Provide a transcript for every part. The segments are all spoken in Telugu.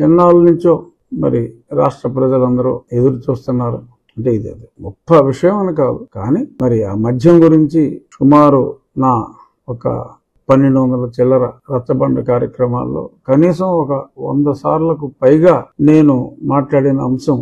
ఎన్నాళ్ళ నుంచో మరి రాష్ట్ర ప్రజలందరూ ఎదురు చూస్తున్నారు అంటే ఇది అది గొప్ప విషయం అని కాదు కానీ మరి ఆ మద్యం గురించి సుమారు నా ఒక పన్నెండు వందల చిల్లర రచ్చబండ కార్యక్రమాల్లో కనీసం ఒక వంద సార్లకు పైగా నేను మాట్లాడిన అంశం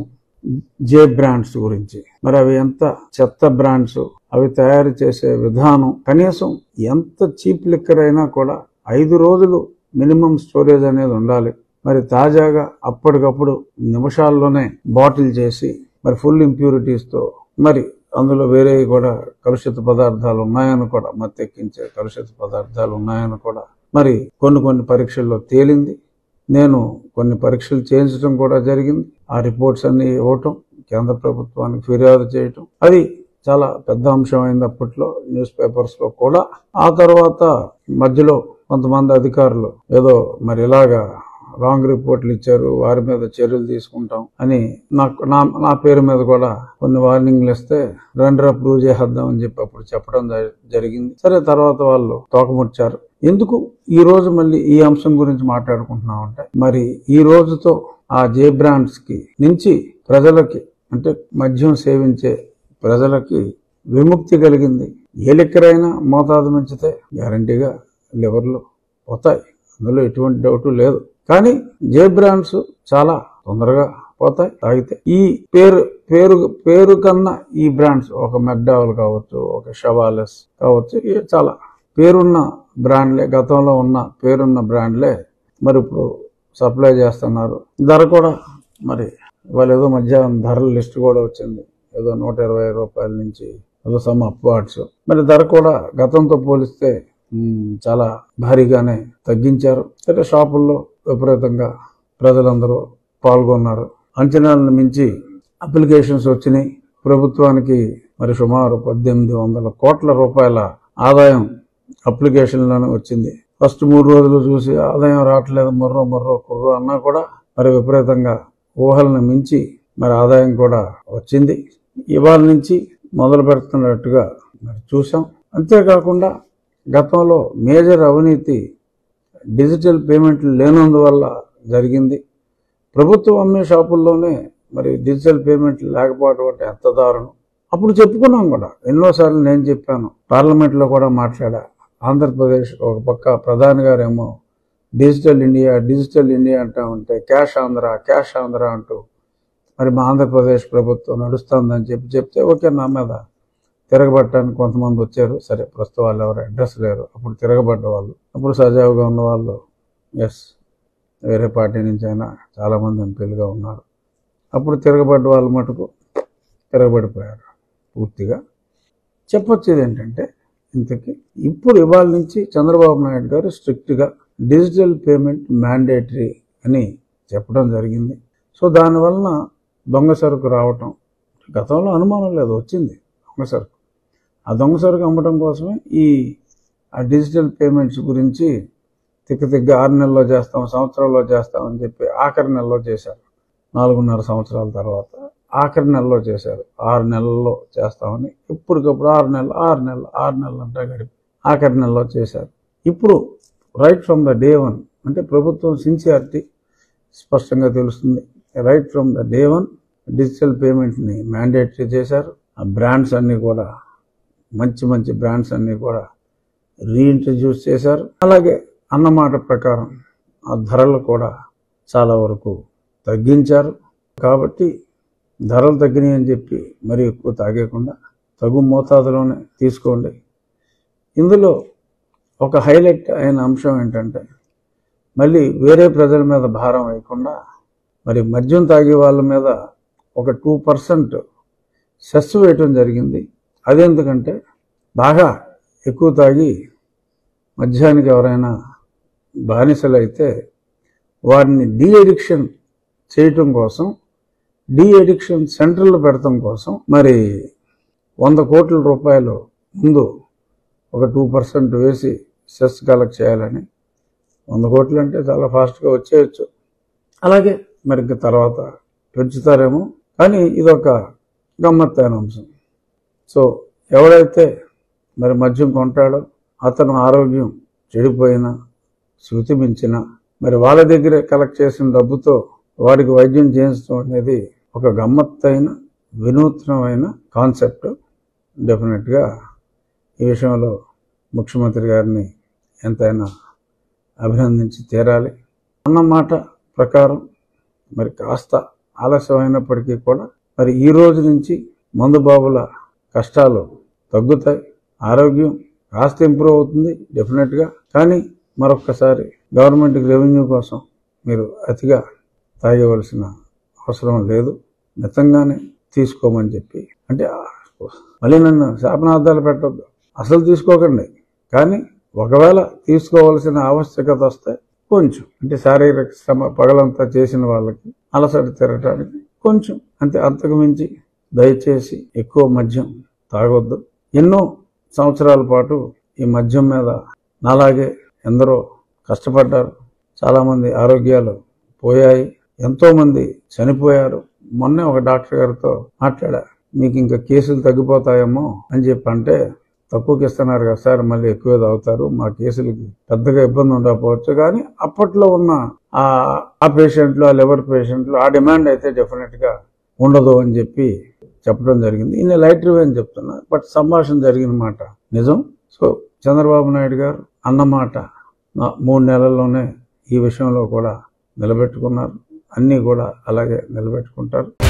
జే బ్రాండ్స్ గురించి మరి అవి ఎంత చెత్త బ్రాండ్స్ అవి తయారు చేసే విధానం కనీసం ఎంత చీప్ లిక్కర్ అయినా కూడా ఐదు రోజులు మినిమం స్టోరేజ్ అనేది ఉండాలి మరి తాజాగా అప్పటికప్పుడు నిమిషాల్లోనే బాటిల్ చేసి మరి ఫుల్ ఇంప్యూరిటీస్ తో మరి అందులో వేరే కూడా కలుషిత పదార్థాలు ఉన్నాయని కూడా మత్తెక్కించే కలుషిత పదార్థాలు ఉన్నాయని కూడా మరి కొన్ని కొన్ని పరీక్షల్లో తేలింది నేను కొన్ని పరీక్షలు చేయించడం కూడా జరిగింది ఆ రిపోర్ట్స్ అన్ని ఇవ్వటం కేంద్ర ప్రభుత్వానికి ఫిర్యాదు చేయటం అది చాలా పెద్ద అంశం అయింది అప్పట్లో న్యూస్ పేపర్స్ లో కూడా ఆ తర్వాత మధ్యలో కొంతమంది అధికారులు ఏదో మరి ఇలాగా రాంగ్ రిపోర్ట్లు ఇచ్చారు వారి మీద చర్యలు తీసుకుంటాం అని నాకు నా నా పేరు మీద కూడా కొన్ని వార్నింగ్లు ఇస్తే రెండర్ ప్రూవ్ చేసేద్దాం అని చెప్పి అప్పుడు చెప్పడం జ- జరిగింది సరే తర్వాత వాళ్ళు తోకముచ్చారు ఎందుకు ఈ రోజు మళ్ళీ ఈ అంశం గురించి మాట్లాడుకుంటున్నాం అంటే మరి ఈ రోజుతో ఆ జే బ్రాండ్స్ కి నుంచి ప్రజలకి అంటే మద్యం సేవించే ప్రజలకి విముక్తి కలిగింది ఏ లెక్కరైనా మోతాదు మించితే గ్యారంటీగా లివర్లు పోతాయి అందులో ఎటువంటి డౌట్ లేదు కానీ జే బ్రాండ్స్ చాలా తొందరగా పోతాయి తాగితే ఈ పేరు పేరు పేరు కన్నా ఈ బ్రాండ్స్ ఒక మెక్డావల్ కావచ్చు ఒక షవాలెస్ కావచ్చు ఇవి చాలా పేరున్న బ్రాండ్లే గతంలో ఉన్న పేరున్న బ్రాండ్లే మరి ఇప్పుడు సప్లై చేస్తున్నారు ధర కూడా మరి వాళ్ళు ఏదో మధ్యాహ్నం ధరల లిస్ట్ కూడా వచ్చింది ఏదో నూట ఇరవై రూపాయల నుంచి ఏదో సమ్ అప్వార్డ్స్ మరి ధర కూడా గతంతో పోలిస్తే మ్, చాలా భారీగానే తగ్గించారు సరే షాపుల్లో విపరీతంగా ప్రజలందరూ పాల్గొన్నారు అంచనాలను మించి అప్లికేషన్స్ వచ్చినాయి ప్రభుత్వానికి మరి సుమారు పద్దెనిమిది వందల కోట్ల రూపాయల ఆదాయం అప్లికేషన్లోనే వచ్చింది ఫస్ట్ మూడు రోజులు చూసి ఆదాయం రావట్లేదు మర్రో మర్రో కుర్రో అన్నా కూడా మరి విపరీతంగా ఊహలను మించి మరి ఆదాయం కూడా వచ్చింది ఇవాళ నుంచి మొదలు పెడుతున్నట్టుగా మరి చూసాం అంతేకాకుండా గతంలో మేజర్ అవినీతి డిజిటల్ పేమెంట్లు లేనందువల్ల జరిగింది ప్రభుత్వం అమ్మే షాపుల్లోనే మరి డిజిటల్ పేమెంట్లు లేకపోవడం అంటే ఎంత దారుణం అప్పుడు చెప్పుకున్నాం కూడా ఎన్నోసార్లు నేను చెప్పాను పార్లమెంట్లో కూడా మాట్లాడా ఆంధ్రప్రదేశ్ ఒక పక్క ప్రధాని గారేమో డిజిటల్ ఇండియా డిజిటల్ ఇండియా అంటా ఉంటే క్యాష్ ఆంధ్ర క్యాష్ ఆంధ్ర అంటూ మరి మా ఆంధ్రప్రదేశ్ ప్రభుత్వం నడుస్తుందని చెప్పి చెప్తే ఓకే నా మీద తిరగబట్టడానికి కొంతమంది వచ్చారు సరే ప్రస్తుతం వాళ్ళు ఎవరు అడ్రస్ లేరు అప్పుడు తిరగబడ్డ వాళ్ళు అప్పుడు సజావుగా ఉన్న వాళ్ళు ఎస్ వేరే పార్టీ నుంచి అయినా చాలామంది ఎంపీలుగా ఉన్నారు అప్పుడు తిరగబడ్డ వాళ్ళు మటుకు తిరగబడిపోయారు పూర్తిగా చెప్పొచ్చేది ఏంటంటే ఇంతకీ ఇప్పుడు ఇవాళ నుంచి చంద్రబాబు నాయుడు గారు స్ట్రిక్ట్గా డిజిటల్ పేమెంట్ మ్యాండేటరీ అని చెప్పడం జరిగింది సో దానివలన దొంగ సరుకు రావటం గతంలో అనుమానం లేదు వచ్చింది దొంగ సరుకు ఆ దొంగ సరుకు అమ్మటం కోసమే ఈ ఆ డిజిటల్ పేమెంట్స్ గురించి తిక్క తిగ్గ ఆరు నెలల్లో చేస్తాం సంవత్సరంలో చేస్తాం అని చెప్పి ఆఖరి నెలలో చేశారు నాలుగున్నర సంవత్సరాల తర్వాత ఆఖరి నెలలో చేశారు ఆరు నెలల్లో చేస్తామని ఇప్పటికప్పుడు ఆరు నెలలు ఆరు నెలలు ఆరు నెలలు అంతా గడిపి ఆఖరి నెలలో చేశారు ఇప్పుడు right from the day one అంటే ప్రభుత్వం సిన్సియారిటీ స్పష్టంగా తెలుస్తుంది right from the day one digital పేమెంట్ని మ్యాండేటరీ చేశారు ఆ బ్రాండ్స్ అన్నీ కూడా మంచి మంచి బ్రాండ్స్ అన్నీ కూడా రీఇంట్రడ్యూస్ చేశారు అలాగే అన్నమాట ప్రకారం ఆ ధరలు కూడా చాలా వరకు తగ్గించారు కాబట్టి ధరలు తగ్గినాయి అని చెప్పి మరి ఎక్కువ తాగేయకుండా తగు మోతాదులోనే తీసుకోండి ఇందులో ఒక హైలైట్ అయిన అంశం ఏంటంటే మళ్ళీ వేరే ప్రజల మీద భారం వేయకుండా మరి మద్యం తాగే వాళ్ళ మీద ఒక టూ పర్సెంట్ సెస్ వేయటం జరిగింది అదెందుకంటే బాగా ఎక్కువ తాగి మద్యానికి ఎవరైనా బానిసలైతే వారిని డీ అడిక్షన్ చేయటం కోసం డీ అడిక్షన్ సెంటర్లు పెడటం కోసం మరి వంద కోట్ల రూపాయలు ముందు ఒక టూ పర్సెంట్ వేసి సెస్ కలెక్ట్ చేయాలని వంద కోట్లు అంటే చాలా ఫాస్ట్గా వచ్చేయచ్చు అలాగే మరి ఇంకా తర్వాత పెంచుతారేమో కానీ ఇదొక గమ్మత్తైన అంశం సో ఎవడైతే మరి మద్యం కొంటాడో అతను ఆరోగ్యం చెడిపోయినా శృతి మించిన మరి వాళ్ళ దగ్గరే కలెక్ట్ చేసిన డబ్బుతో వాడికి వైద్యం చేయించడం అనేది ఒక గమ్మత్తైన వినూత్నమైన కాన్సెప్ట్ డెఫినెట్గా ఈ విషయంలో ముఖ్యమంత్రి గారిని ఎంతైనా అభినందించి తీరాలి అన్న మాట ప్రకారం మరి కాస్త ఆలస్యమైనప్పటికీ కూడా మరి ఈ రోజు నుంచి మందుబాబుల కష్టాలు తగ్గుతాయి ఆరోగ్యం కాస్త ఇంప్రూవ్ అవుతుంది డెఫినెట్గా కానీ మరొక్కసారి గవర్నమెంట్కి రెవెన్యూ కోసం మీరు అతిగా తాగవలసిన అవసరం లేదు మితంగానే తీసుకోమని చెప్పి అంటే మళ్ళీ నన్ను శాపనార్థాలు పెట్టద్దు అసలు తీసుకోకండి కానీ ఒకవేళ తీసుకోవలసిన ఆవశ్యకత వస్తే కొంచెం అంటే శారీరక శ్రమ పగలంతా చేసిన వాళ్ళకి అలసట తిరగటానికి కొంచెం అంతే అంతకు మించి దయచేసి ఎక్కువ మద్యం తాగొద్దు ఎన్నో సంవత్సరాల పాటు ఈ మద్యం మీద నాలాగే ఎందరో కష్టపడ్డారు చాలామంది ఆరోగ్యాలు పోయాయి ఎంతోమంది చనిపోయారు మొన్నే ఒక డాక్టర్ గారితో మాట్లాడా మీకు ఇంకా కేసులు తగ్గిపోతాయేమో అని చెప్పి అంటే తక్కువకి ఇస్తున్నారు కదా సార్ మళ్ళీ ఎక్కువ తాగుతారు మా కేసులకి పెద్దగా ఇబ్బంది ఉండకపోవచ్చు కానీ అప్పట్లో ఉన్న ఆ ఆ పేషెంట్లు ఆ లివర్ పేషెంట్లు ఆ డిమాండ్ అయితే డెఫినెట్గా ఉండదు అని చెప్పి చెప్పడం జరిగింది ఈయన లైట్ రివ్యూ అని చెప్తున్నా బట్ సంభాషణ జరిగిన మాట నిజం సో చంద్రబాబు నాయుడు గారు అన్నమాట నా మూడు నెలల్లోనే ఈ విషయంలో కూడా నిలబెట్టుకున్నారు అన్నీ కూడా అలాగే నిలబెట్టుకుంటారు